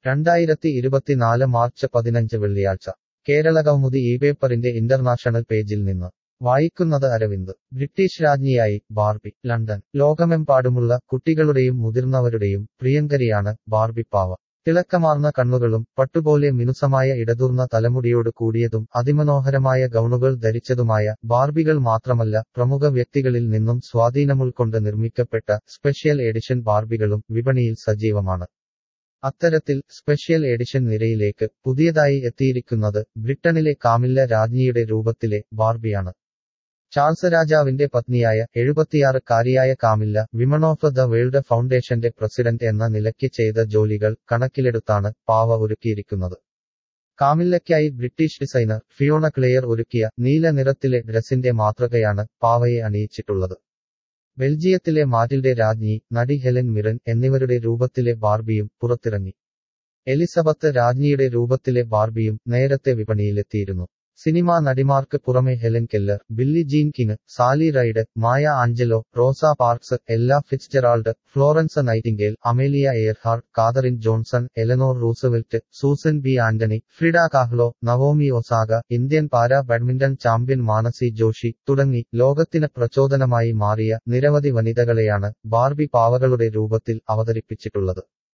രണ്ടായിരത്തി ഇരുപത്തിനാല് മാർച്ച് പതിനഞ്ച് വെള്ളിയാഴ്ച കേരള കൗമുദി ഈ പേപ്പറിന്റെ ഇന്റർനാഷണൽ പേജിൽ നിന്ന് വായിക്കുന്നത് അരവിന്ദ് ബ്രിട്ടീഷ് രാജ്ഞിയായി ബാർബി ലണ്ടൻ ലോകമെമ്പാടുമുള്ള കുട്ടികളുടെയും മുതിർന്നവരുടെയും പ്രിയങ്കരിയാണ് ബാർബി പാവ തിളക്കമാർന്ന കണ്ണുകളും പട്ടുപോലെ മിനുസമായ ഇടതൂർന്ന തലമുടിയോട് കൂടിയതും അതിമനോഹരമായ ഗൗണുകൾ ധരിച്ചതുമായ ബാർബികൾ മാത്രമല്ല പ്രമുഖ വ്യക്തികളിൽ നിന്നും സ്വാധീനമുൾക്കൊണ്ട് നിർമ്മിക്കപ്പെട്ട സ്പെഷ്യൽ എഡിഷൻ ബാർബികളും വിപണിയിൽ സജീവമാണ് അത്തരത്തിൽ സ്പെഷ്യൽ എഡിഷൻ നിരയിലേക്ക് പുതിയതായി എത്തിയിരിക്കുന്നത് ബ്രിട്ടനിലെ കാമില്ല രാജ്ഞിയുടെ രൂപത്തിലെ ബാർബിയാണ് ചാൾസ് രാജാവിന്റെ പത്നിയായ എഴുപത്തിയാറുകാരിയായ Camilla women of the world ഫൗണ്ടേഷന്റെ പ്രസിഡന്റ് എന്ന നിലയ്ക്ക് ചെയ്ത ജോലികൾ കണക്കിലെടുത്താണ് പാവ ഒരുക്കിയിരിക്കുന്നത് കാമില്ലയ്ക്കായി ബ്രിട്ടീഷ് ഡിസൈനർ ഫിയോണ ക്ലെയർ ഒരുക്കിയ നീല നിറത്തിലെ ഡ്രസ്സിന്റെ മാതൃകയാണ് പാവയെ അണിയിച്ചിട്ടുള്ളത് ബെൽജിയത്തിലെ മാറ്റിൽഡെ രാജ്ഞി നടി ഹെലൻ മിറൻ എന്നിവരുടെ രൂപത്തിലെ ബാർബിയും പുറത്തിറങ്ങി എലിസബത്ത് രാജ്ഞിയുടെ രൂപത്തിലെ ബാർബിയും നേരത്തെ വിപണിയിലെത്തിയിരുന്നു സിനിമാ നടിമാർക്ക് പുറമെ Helen Keller Billie Jean King Sally Ride Maya Angelou Rosa Parks Ella Fitzgerald Florence Nightingale Amelia Earhart Katherine Johnson Eleanor Roosevelt Susan B Anthony Frida Kahlo Naomi Osaka Indian para badminton champion Manasi Joshi തുടങ്ങി ലോകത്തിന് പ്രചോദനമായി മാറിയ നിരവധി വനിതകളെയാണ് Barbie പാവകളുടെ രൂപത്തിൽ അവതരിപ്പിച്ചിട്ടുള്ളത്